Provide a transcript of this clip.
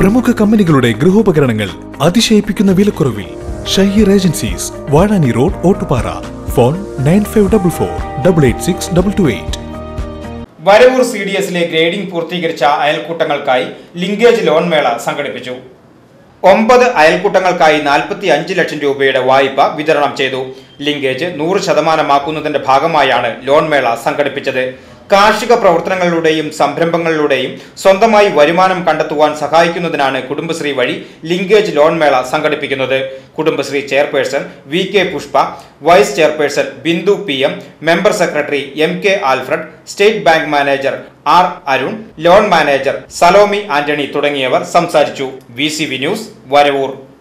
പ്രമുഖ കമ്പനികളുടെ ഗൃഹോപകരണങ്ങൾ അതിശയിപ്പിക്കുന്ന വിലക്കുറവിൽ Shaheer agencies Vazhani road Ottupara phone nine five double four double eight six double two eight Varavoor C D എസിലെ ഗ്രേഡിംഗ് പൂർത്തീകരിച്ച അയൽക്കൂട്ടങ്ങൾക്കായി ലിങ്കേജ് ലോൺ മേള സംഘടിപ്പിച്ചു ഒമ്പത് അയൽക്കൂട്ടങ്ങൾക്കായി നാൽപ്പത്തി അഞ്ച് ലക്ഷം രൂപയുടെ വായ്പ വിതരണം ചെയ്തു ലിങ്കേജ് നൂറ് ശതമാനമാക്കുന്നതിന്റെ ഭാഗമായാണ് ലോൺ മേള സംഘടിപ്പിച്ചത് കാർഷിക പ്രവർത്തനങ്ങളിലൂടെയും സംരംഭങ്ങളിലൂടെയും സ്വന്തമായി വരുമാനം കണ്ടെത്തുവാൻ സഹായിക്കുന്നതിനാണ് കുടുംബശ്രീ വഴി ലിങ്കേജ് ലോൺ മേള സംഘടിപ്പിക്കുന്നത് Kudumbashree chairperson V K Pushpa vice chairperson Bindu P M member secretary M K Alfred state bank manager R Arun loan manager Salomi Antony തുടങ്ങിയവർ സംസാരിച്ചു V C V news Varavoor